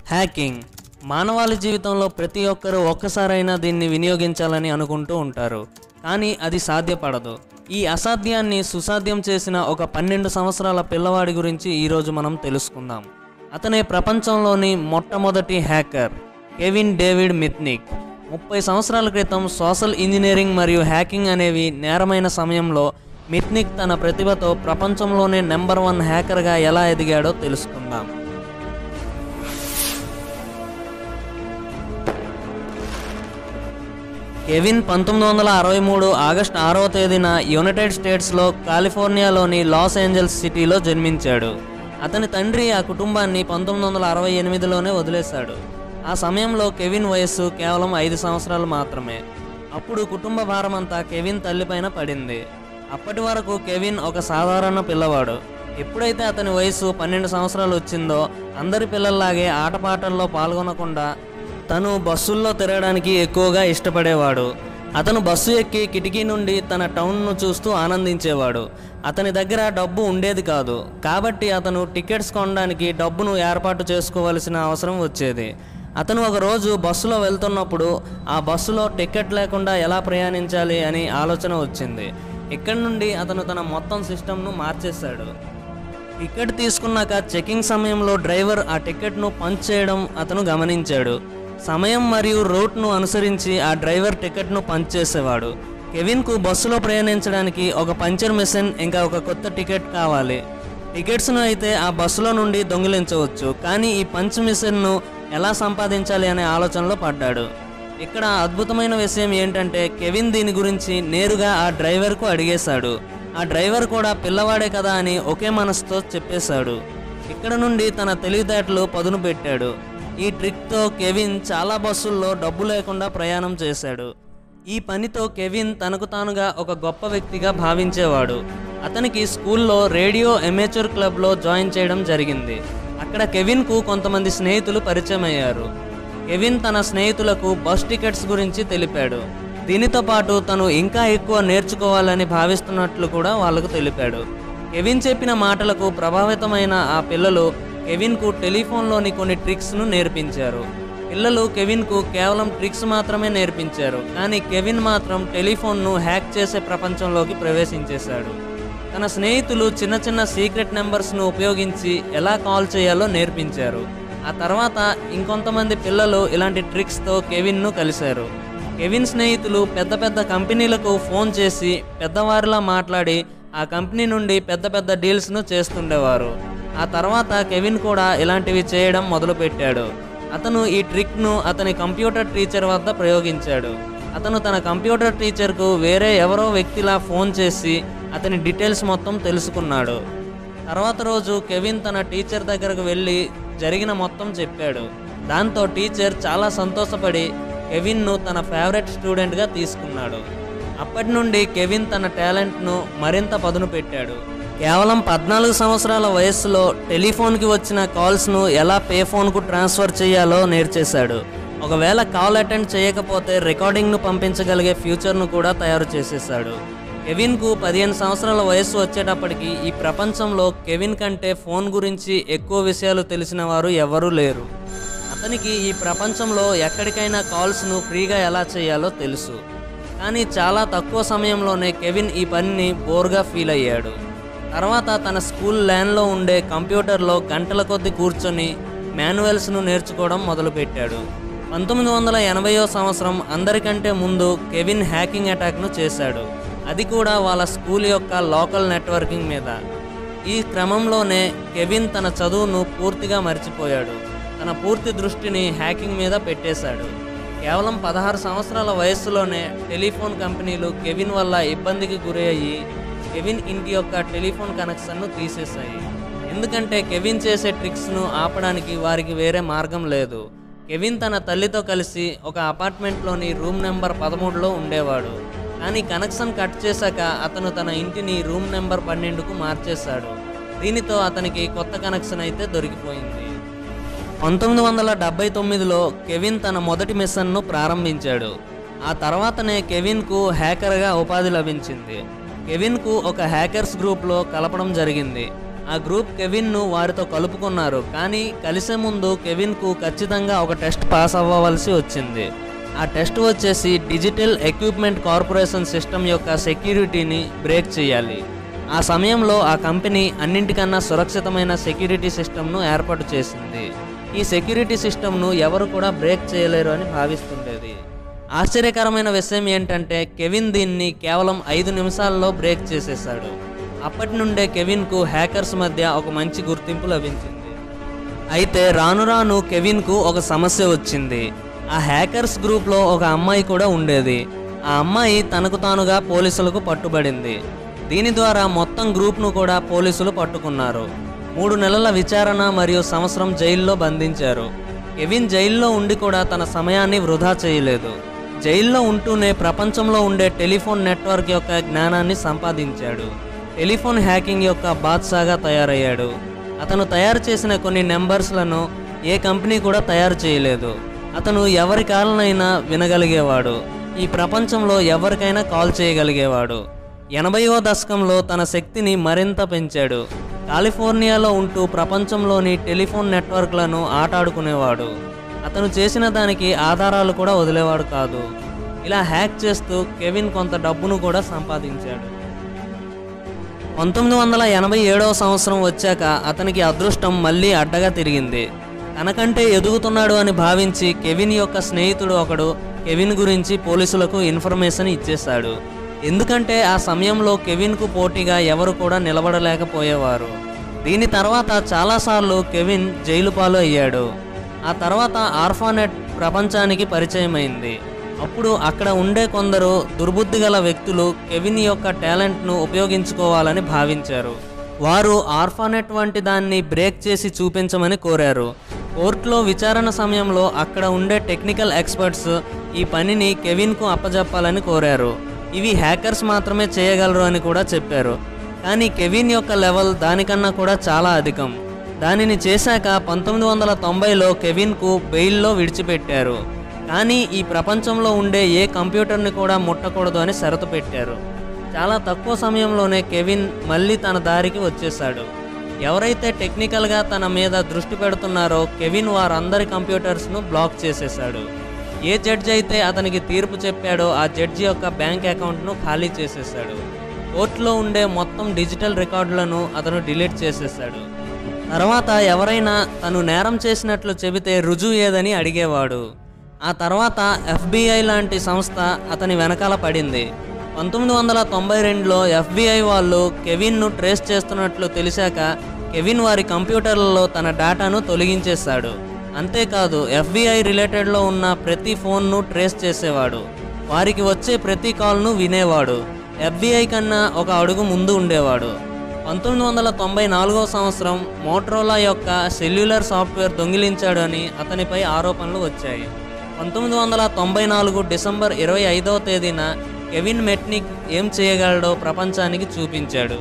hacking మానవాళి జీవితంలో ప్రతి ఒక్కరూ ఒక్కసారైనా దీన్ని వినియోగించాలని అనుకుంటూ ఉంటారు కానీ అది సాధ్యపడదు ఈ అసాధ్యాన్ని సుసాధ్యం చేసిన ఒక పన్నెండు సంవత్సరాల పిల్లవాడి గురించి ఈరోజు మనం తెలుసుకుందాం అతనే ప్రపంచంలోని మొట్టమొదటి హ్యాకర్ కెవిన్ డేవిడ్ మిత్నిక్ ముప్పై సంవత్సరాల క్రితం సోషల్ ఇంజనీరింగ్ మరియు హ్యాకింగ్ అనేవి నేరమైన సమయంలో మిత్నిక్ తన ప్రతిభతో ప్రపంచంలోనే నెంబర్ వన్ హ్యాకర్గా ఎలా ఎదిగాడో తెలుసుకుందాం కెవిన్ పంతొమ్మిది వందల అరవై మూడు ఆగస్టు ఆరవ తేదీన యునైటెడ్ స్టేట్స్లో కాలిఫోర్నియాలోని లాస్ ఏంజల్స్ సిటీలో జన్మించాడు అతని తండ్రి ఆ కుటుంబాన్ని పంతొమ్మిది వందల అరవై ఎనిమిదిలోనే వదిలేశాడు ఆ సమయంలో కెవిన్ వయస్సు కేవలం ఐదు సంవత్సరాలు మాత్రమే అప్పుడు కుటుంబ భారమంతా కెవిన్ తల్లిపైన పడింది అప్పటి వరకు కెవిన్ ఒక సాధారణ పిల్లవాడు ఎప్పుడైతే అతని వయసు పన్నెండు సంవత్సరాలు వచ్చిందో అందరి పిల్లల్లాగే ఆటపాటల్లో పాల్గొనకుండా తను బస్సుల్లో తిరగడానికి ఎక్కువగా ఇష్టపడేవాడు అతను బస్సు ఎక్కి కిటికీ నుండి తన టౌన్ను చూస్తూ ఆనందించేవాడు అతని దగ్గర డబ్బు ఉండేది కాదు కాబట్టి అతను టికెట్స్ కొనడానికి డబ్బును ఏర్పాటు చేసుకోవలసిన అవసరం వచ్చేది అతను ఒక రోజు బస్సులో వెళ్తున్నప్పుడు ఆ బస్సులో టికెట్ లేకుండా ఎలా ప్రయాణించాలి అని ఆలోచన వచ్చింది ఇక్కడి నుండి అతను తన మొత్తం సిస్టమ్ను మార్చేశాడు టికెట్ తీసుకున్నాక చెకింగ్ సమయంలో డ్రైవర్ ఆ టికెట్ను పంచ్ చేయడం అతను గమనించాడు సమయం మరియు రూట్ను అనుసరించి ఆ డ్రైవర్ టికెట్ను పంచ్ చేసేవాడు కెవిన్కు బస్సులో ప్రయాణించడానికి ఒక పంచర్ మిషన్ ఇంకా ఒక కొత్త టికెట్ కావాలి టికెట్స్ను అయితే ఆ బస్సులో నుండి దొంగిలించవచ్చు కానీ ఈ పంచ్ మిషన్ను ఎలా సంపాదించాలి అనే ఆలోచనలో పడ్డాడు ఇక్కడ అద్భుతమైన విషయం ఏంటంటే కెవిన్ దీని గురించి నేరుగా ఆ డ్రైవర్కు అడిగేశాడు ఆ డ్రైవర్ కూడా పిల్లవాడే కదా అని ఒకే మనసుతో చెప్పేశాడు ఇక్కడ నుండి తన తెలివితేటలు పదును పెట్టాడు ఈ ట్రిక్తో కెవిన్ చాలా బస్సుల్లో డబ్బు లేకుండా ప్రయాణం చేశాడు ఈ పనితో కెవిన్ తనకు తానుగా ఒక గొప్ప వ్యక్తిగా భావించేవాడు అతనికి స్కూల్లో రేడియో ఎమేచర్ క్లబ్లో జాయిన్ చేయడం జరిగింది అక్కడ కెవిన్కు కొంతమంది స్నేహితులు పరిచయం అయ్యారు కెవిన్ తన స్నేహితులకు బస్ టికెట్స్ గురించి తెలిపాడు దీనితో పాటు తను ఇంకా ఎక్కువ నేర్చుకోవాలని భావిస్తున్నట్లు కూడా వాళ్ళకు తెలిపాడు కెవిన్ చెప్పిన మాటలకు ప్రభావితమైన ఆ పిల్లలు కెవిన్కు టెలిఫోన్లోని కొన్ని ట్రిక్స్ను నేర్పించారు పిల్లలు కెవిన్కు కేవలం ట్రిక్స్ మాత్రమే నేర్పించారు కానీ కెవిన్ మాత్రం టెలిఫోన్ను హ్యాక్ చేసే ప్రపంచంలోకి ప్రవేశించేశాడు తన స్నేహితులు చిన్న చిన్న సీక్రెట్ నెంబర్స్ను ఉపయోగించి ఎలా కాల్ చేయాలో నేర్పించారు ఆ తర్వాత ఇంకొంతమంది పిల్లలు ఇలాంటి ట్రిక్స్తో కెవిన్ను కలిశారు కెవిన్ స్నేహితులు పెద్ద పెద్ద కంపెనీలకు ఫోన్ చేసి పెద్దవారిలా మాట్లాడి ఆ కంపెనీ నుండి పెద్ద పెద్ద డీల్స్ను చేస్తుండేవారు ఆ తర్వాత కెవిన్ కూడా ఇలాంటివి చేయడం మొదలుపెట్టాడు అతను ఈ ట్రిక్ను అతని కంప్యూటర్ టీచర్ వద్ద ప్రయోగించాడు అతను తన కంప్యూటర్ టీచర్కు వేరే ఎవరో వ్యక్తిలా ఫోన్ చేసి అతని డీటెయిల్స్ మొత్తం తెలుసుకున్నాడు తర్వాత రోజు కెవిన్ తన టీచర్ దగ్గరకు వెళ్ళి జరిగిన మొత్తం చెప్పాడు దాంతో టీచర్ చాలా సంతోషపడి కెవిన్ను తన ఫేవరెట్ స్టూడెంట్గా తీసుకున్నాడు అప్పటి నుండి కెవిన్ తన టాలెంట్ను మరింత పదును పెట్టాడు కేవలం పద్నాలుగు సంవత్సరాల వయస్సులో టెలిఫోన్కి వచ్చిన కాల్స్ను ఎలా పే ఫోన్కు ట్రాన్స్ఫర్ చేయాలో నేర్చేశాడు ఒకవేళ కాల్ అటెండ్ చేయకపోతే రికార్డింగ్ను పంపించగలిగే ఫ్యూచర్ను కూడా తయారు చేసేశాడు కెవిన్కు పదిహేను సంవత్సరాల వయస్సు వచ్చేటప్పటికి ఈ ప్రపంచంలో కెవిన్ కంటే ఫోన్ గురించి ఎక్కువ విషయాలు తెలిసిన వారు ఎవరూ లేరు అతనికి ఈ ప్రపంచంలో ఎక్కడికైనా కాల్స్ను ఫ్రీగా ఎలా చేయాలో తెలుసు కానీ చాలా తక్కువ సమయంలోనే కెవిన్ ఈ పనిని బోర్గా ఫీల్ అయ్యాడు తర్వాత తన స్కూల్ ల్యాన్లో ఉండే కంప్యూటర్లో గంటల కొద్ది కూర్చొని మాన్యువల్స్ను నేర్చుకోవడం మొదలుపెట్టాడు పంతొమ్మిది వందల ఎనభైయో సంవత్సరం అందరికంటే ముందు కెవిన్ హ్యాకింగ్ అటాక్ను చేశాడు అది కూడా వాళ్ళ స్కూల్ యొక్క లోకల్ నెట్వర్కింగ్ మీద ఈ క్రమంలోనే కెవిన్ తన చదువును పూర్తిగా మర్చిపోయాడు తన పూర్తి దృష్టిని హ్యాకింగ్ మీద పెట్టేశాడు కేవలం పదహారు సంవత్సరాల వయస్సులోనే టెలిఫోన్ కంపెనీలు కెవిన్ వల్ల ఇబ్బందికి గురి అయ్యి కెవిన్ ఇంటి యొక్క టెలిఫోన్ కనెక్షన్ను తీసేశాయి ఎందుకంటే కెవిన్ చేసే ట్రిక్స్ను ఆపడానికి వారికి వేరే మార్గం లేదు కెవిన్ తన తల్లితో కలిసి ఒక అపార్ట్మెంట్లోని రూమ్ నెంబర్ పదమూడులో ఉండేవాడు కానీ కనెక్షన్ కట్ చేశాక అతను తన ఇంటిని రూమ్ నెంబర్ పన్నెండుకు మార్చేశాడు దీనితో అతనికి కొత్త కనెక్షన్ అయితే దొరికిపోయింది పంతొమ్మిది వందల డెబ్బై తొమ్మిదిలో కెవిన్ తన మొదటి మిషన్ను ప్రారంభించాడు ఆ తర్వాతనే కెవిన్కు హ్యాకర్గా ఉపాధి లభించింది కెవిన్కు ఒక హ్యాకర్స్ గ్రూప్లో కలపడం జరిగింది ఆ గ్రూప్ కెవిన్ను వారితో కలుపుకున్నారు కానీ కలిసే ముందు కెవిన్కు ఖచ్చితంగా ఒక టెస్ట్ పాస్ అవ్వవలసి వచ్చింది ఆ టెస్ట్ వచ్చేసి డిజిటల్ ఎక్విప్మెంట్ కార్పొరేషన్ సిస్టమ్ యొక్క సెక్యూరిటీని బ్రేక్ చేయాలి ఆ సమయంలో ఆ కంపెనీ అన్నింటికన్నా సురక్షితమైన సెక్యూరిటీ సిస్టమ్ను ఏర్పాటు చేసింది ఈ సెక్యూరిటీ సిస్టమ్ను ఎవరు కూడా బ్రేక్ చేయలేరు అని భావిస్తుండేది ఆశ్చర్యకరమైన విషయం ఏంటంటే కెవిన్ దీన్ని కేవలం ఐదు నిమిషాల్లో బ్రేక్ చేసేశాడు అప్పటి నుండే కెవిన్కు హ్యాకర్స్ మధ్య ఒక మంచి గుర్తింపు లభించింది అయితే రాను రాను కెవిన్కు ఒక సమస్య వచ్చింది ఆ హ్యాకర్స్ గ్రూప్లో ఒక అమ్మాయి కూడా ఉండేది ఆ అమ్మాయి తనకు తానుగా పోలీసులకు పట్టుబడింది దీని ద్వారా మొత్తం గ్రూప్ను కూడా పోలీసులు పట్టుకున్నారు మూడు నెలల విచారణ మరియు సంవత్సరం జైల్లో బంధించారు కెవిన్ జైల్లో ఉండి కూడా తన సమయాన్ని వృధా చేయలేదు జైల్లో ఉంటూనే ప్రపంచంలో ఉండే టెలిఫోన్ నెట్వర్క్ యొక్క జ్ఞానాన్ని సంపాదించాడు టెలిఫోన్ హ్యాకింగ్ యొక్క బాద్షాగా తయారయ్యాడు అతను తయారు చేసిన కొన్ని నెంబర్స్లను ఏ కంపెనీ కూడా తయారు చేయలేదు అతను ఎవరి కాలనైనా వినగలిగేవాడు ఈ ప్రపంచంలో ఎవరికైనా కాల్ చేయగలిగేవాడు ఎనభైవ దశకంలో తన శక్తిని మరింత పెంచాడు కాలిఫోర్నియాలో ఉంటూ ప్రపంచంలోని టెలిఫోన్ నెట్వర్క్లను ఆటాడుకునేవాడు అతను చేసిన దానికి ఆధారాలు కూడా వదిలేవాడు కాదు ఇలా హ్యాక్ చేస్తూ కెవిన్ కొంత డబ్బును కూడా సంపాదించాడు పంతొమ్మిది వందల ఎనభై ఏడవ సంవత్సరం వచ్చాక అతనికి అదృష్టం మళ్ళీ అడ్డగా తిరిగింది తనకంటే ఎదుగుతున్నాడు అని భావించి కెవిన్ యొక్క స్నేహితుడు ఒకడు కెవిన్ గురించి పోలీసులకు ఇన్ఫర్మేషన్ ఇచ్చేశాడు ఎందుకంటే ఆ సమయంలో కెవిన్కు పోటీగా ఎవరు కూడా నిలబడలేకపోయేవారు దీని తర్వాత చాలాసార్లు కెవిన్ జైలు పాలు అయ్యాడు ఆ తర్వాత ఆర్ఫానెట్ ప్రపంచానికి పరిచయమైంది అప్పుడు అక్కడ ఉండే కొందరు దుర్బుద్ధి గల వ్యక్తులు కెవిన్ యొక్క టాలెంట్ను ఉపయోగించుకోవాలని భావించారు వారు ఆర్ఫానెట్ వంటి దాన్ని బ్రేక్ చేసి చూపించమని కోరారు కోర్టులో విచారణ సమయంలో అక్కడ ఉండే టెక్నికల్ ఎక్స్పర్ట్స్ ఈ పనిని కెవిన్కు అప్పజెప్పాలని కోరారు ఇవి హ్యాకర్స్ మాత్రమే చేయగలరు అని కూడా చెప్పారు కానీ కెవిన్ యొక్క లెవెల్ దానికన్నా కూడా చాలా అధికం దానిని చేశాక పంతొమ్మిది వందల తొంభైలో కెవిన్కు బెయిల్లో విడిచిపెట్టారు కానీ ఈ ప్రపంచంలో ఉండే ఏ కంప్యూటర్ని కూడా ముట్టకూడదు అని షరతు పెట్టారు చాలా తక్కువ సమయంలోనే కెవిన్ మళ్ళీ తన దారికి వచ్చేశాడు ఎవరైతే టెక్నికల్గా తన మీద దృష్టి పెడుతున్నారో కెవిన్ వారందరి కంప్యూటర్స్ను బ్లాక్ చేసేశాడు ఏ జడ్జి అయితే అతనికి తీర్పు చెప్పాడో ఆ జడ్జి యొక్క బ్యాంక్ అకౌంట్ను ఖాళీ చేసేశాడు కోర్టులో ఉండే మొత్తం డిజిటల్ రికార్డులను అతను డిలీట్ చేసేశాడు తర్వాత ఎవరైనా తను నేరం చేసినట్లు చెబితే రుజువు ఏదని అడిగేవాడు ఆ తర్వాత ఎఫ్బిఐ లాంటి సంస్థ అతని వెనకాల పడింది పంతొమ్మిది వందల తొంభై రెండులో ఎఫ్బిఐ వాళ్ళు కెవిన్ను ట్రేస్ చేస్తున్నట్లు తెలిసాక కెవిన్ వారి కంప్యూటర్లలో తన డేటాను తొలగించేశాడు అంతేకాదు ఎఫ్బిఐ రిలేటెడ్లో ఉన్న ప్రతి ఫోన్ను ట్రేస్ చేసేవాడు వారికి వచ్చే ప్రతి కాల్ను వినేవాడు ఎఫ్బిఐ కన్నా ఒక అడుగు ముందు ఉండేవాడు పంతొమ్మిది వందల తొంభై నాలుగో సంవత్సరం మోట్రోలా యొక్క సెల్యులర్ సాఫ్ట్వేర్ దొంగిలించాడు అని అతనిపై ఆరోపణలు వచ్చాయి పంతొమ్మిది వందల తొంభై నాలుగు డిసెంబర్ ఇరవై ఐదవ తేదీన కెవిన్ మెట్నిక్ ఏం చేయగలడో ప్రపంచానికి చూపించాడు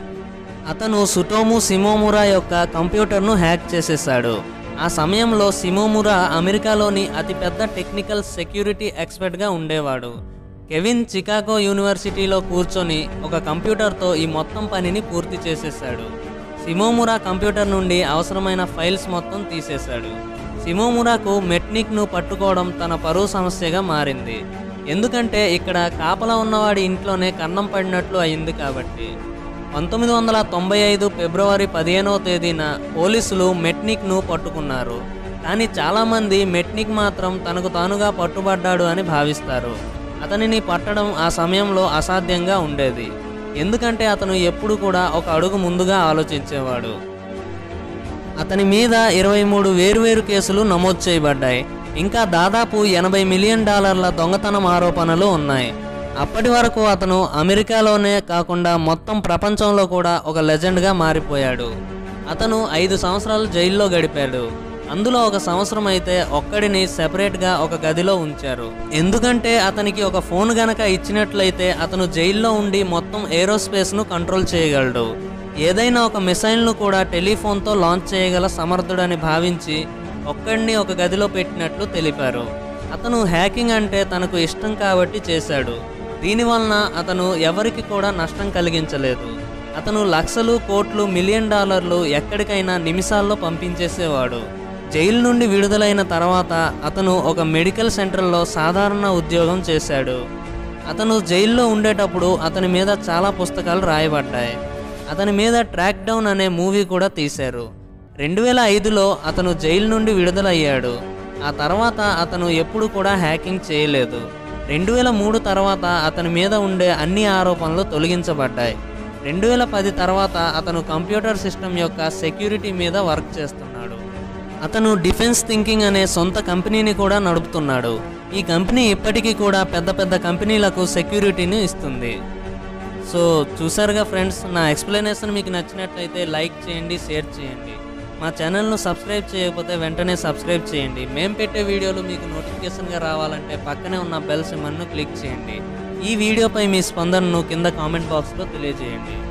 అతను సుటోము సిమోమురా యొక్క కంప్యూటర్ను హ్యాక్ చేసేశాడు ఆ సమయంలో సిమోమురా అమెరికాలోని అతిపెద్ద టెక్నికల్ సెక్యూరిటీ ఎక్స్పర్ట్గా ఉండేవాడు కెవిన్ చికాగో యూనివర్సిటీలో కూర్చొని ఒక కంప్యూటర్తో ఈ మొత్తం పనిని పూర్తి చేసేశాడు సిమోమురా కంప్యూటర్ నుండి అవసరమైన ఫైల్స్ మొత్తం తీసేశాడు సిమోమురాకు మెట్నిక్ను పట్టుకోవడం తన పరువు సమస్యగా మారింది ఎందుకంటే ఇక్కడ కాపలా ఉన్నవాడి ఇంట్లోనే కన్నం పడినట్లు అయింది కాబట్టి పంతొమ్మిది వందల తొంభై ఐదు ఫిబ్రవరి పదిహేనవ తేదీన పోలీసులు మెట్నిక్ను పట్టుకున్నారు కానీ చాలామంది మెట్నిక్ మాత్రం తనకు తానుగా పట్టుబడ్డాడు అని భావిస్తారు అతనిని పట్టడం ఆ సమయంలో అసాధ్యంగా ఉండేది ఎందుకంటే అతను ఎప్పుడు కూడా ఒక అడుగు ముందుగా ఆలోచించేవాడు అతని మీద ఇరవై మూడు వేరువేరు కేసులు నమోదు చేయబడ్డాయి ఇంకా దాదాపు ఎనభై మిలియన్ డాలర్ల దొంగతనం ఆరోపణలు ఉన్నాయి అప్పటి వరకు అతను అమెరికాలోనే కాకుండా మొత్తం ప్రపంచంలో కూడా ఒక లెజెండ్గా మారిపోయాడు అతను ఐదు సంవత్సరాలు జైల్లో గడిపాడు అందులో ఒక సంవత్సరం అయితే ఒక్కడిని సెపరేట్గా ఒక గదిలో ఉంచారు ఎందుకంటే అతనికి ఒక ఫోన్ గనక ఇచ్చినట్లయితే అతను జైల్లో ఉండి మొత్తం ఏరోస్పేస్ను కంట్రోల్ చేయగలడు ఏదైనా ఒక మిసైల్ను కూడా టెలిఫోన్తో లాంచ్ చేయగల సమర్థుడని భావించి ఒక్కడిని ఒక గదిలో పెట్టినట్లు తెలిపారు అతను హ్యాకింగ్ అంటే తనకు ఇష్టం కాబట్టి చేశాడు దీనివలన అతను ఎవరికి కూడా నష్టం కలిగించలేదు అతను లక్షలు కోట్లు మిలియన్ డాలర్లు ఎక్కడికైనా నిమిషాల్లో పంపించేసేవాడు జైలు నుండి విడుదలైన తర్వాత అతను ఒక మెడికల్ సెంటర్లో సాధారణ ఉద్యోగం చేశాడు అతను జైల్లో ఉండేటప్పుడు అతని మీద చాలా పుస్తకాలు రాయబడ్డాయి అతని మీద ట్రాక్ డౌన్ అనే మూవీ కూడా తీశారు రెండు వేల ఐదులో అతను జైలు నుండి విడుదలయ్యాడు ఆ తర్వాత అతను ఎప్పుడు కూడా హ్యాకింగ్ చేయలేదు రెండు వేల మూడు తర్వాత అతని మీద ఉండే అన్ని ఆరోపణలు తొలగించబడ్డాయి రెండు వేల పది తర్వాత అతను కంప్యూటర్ సిస్టమ్ యొక్క సెక్యూరిటీ మీద వర్క్ చేస్తున్నాడు అతను డిఫెన్స్ థింకింగ్ అనే సొంత కంపెనీని కూడా నడుపుతున్నాడు ఈ కంపెనీ ఇప్పటికీ కూడా పెద్ద పెద్ద కంపెనీలకు సెక్యూరిటీని ఇస్తుంది సో చూసారుగా ఫ్రెండ్స్ నా ఎక్స్ప్లెనేషన్ మీకు నచ్చినట్లయితే లైక్ చేయండి షేర్ చేయండి మా ఛానల్ను సబ్స్క్రైబ్ చేయకపోతే వెంటనే సబ్స్క్రైబ్ చేయండి మేము పెట్టే వీడియోలు మీకు నోటిఫికేషన్గా రావాలంటే పక్కనే ఉన్న బెల్ సిమ్మన్ను క్లిక్ చేయండి ఈ వీడియోపై మీ స్పందనను కింద కామెంట్ బాక్స్లో తెలియజేయండి